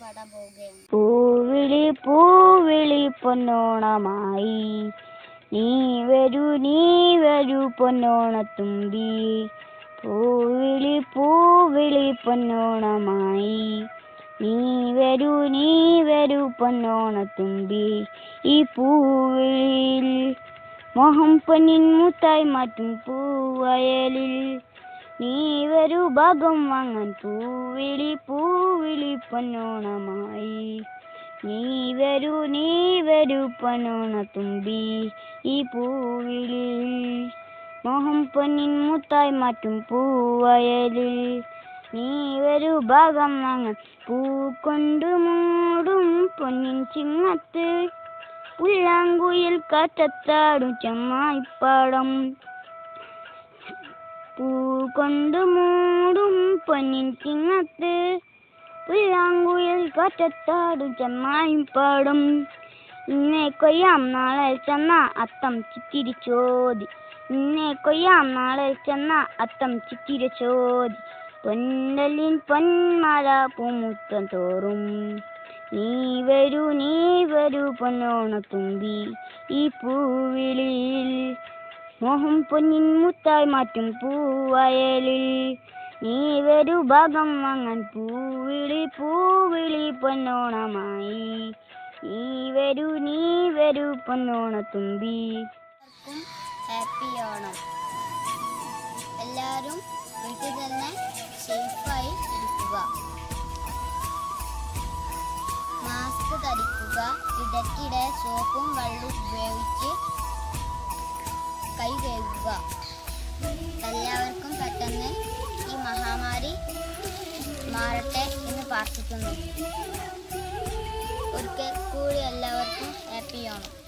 പാടാൻ പോവുകയാണ് പൂവിളി പൂവിളി പൊന്നോണമായി നീ വരൂ നീ വരൂ പൊന്നോണത്തുമ്പി പൂവിളി പൂവിളി പൊന്നോണമായി നീ വരൂ നീ വരൂ പൊന്നോണത്തുമ്പി ഈ പൂവിളിയിൽ മോഹം പൊന്നിൻ മുത്തായി മാറ്റും പൂവയലിൽ നീ വരൂ ഭാഗം വാങ്ങാൻ പൂവിളി പൂവിളി പൊന്നോണമായി നീ വരൂ നീ വരൂ പൊന്നോണത്തുമ്പി ഈ പൂവിളിൽ മോഹം പൊന്നിൻ മുത്തായി മാറ്റും പൂവയലിൽ നീ വരൂ ഭാഗം വാങ്ങാൻ പൂ കൊണ്ട് മൂടും പൊന്നിൻ ചിങ്ങത്ത് പുല്ലാങ്കുയിൽ കാറ്റത്താടും ചെമ്മായിപ്പാടം പൂ കൊണ്ട് മൂടും പൊന്നിൻ ചിങ്ങത്ത് പുല്ലാങ്കുയിൽ കാറ്റത്താടും ചെമ്മായും പാടും ഇന്നെ കൊയ്യാം നാളെ ചെന്ന അത്തം ചിത്തിരി ചോദി ഇന്നെ കൊയ്യാം നാളെ ചെന്ന അത്തം ചിത്തിരി ചോദി പൊന്നലിൻ പൊന്മല പൂമുത്തം തോറും നീ വരൂ നീ വരൂ പൊന്നോണത്തുമ്പി ഈ പൂവിളിയിൽ മോഹം പൊന്നിൻ മുത്തായി മാറ്റും പൂവയലിൽ നീ വരൂ ഭാഗം വാങ്ങാൻ പൂവിളി പൂവിളി പൊന്നോണമായി നീ വരൂ നീ വരൂ പൊന്നോണത്തുമ്പി എല്ലാവർക്കും ഹാപ്പി ഓണം എല്ലാവരും വീട്ടിൽ തന്നെ സേഫായി ഇരിക്കുക മാസ്ക് ധരിക്കുക ഇടയ്ക്കിടെ സോപ്പും വെള്ളവും ഉപയോഗിച്ച് കൈ കഴുകുക എല്ലാവർക്കും പെട്ടെന്ന് ഈ മഹാമാരി മാറട്ടെ എന്ന് പ്രാർത്ഥിക്കുന്നു ഒരിക്കൽ കൂടി എല്ലാവർക്കും ഹാപ്പി ഓണം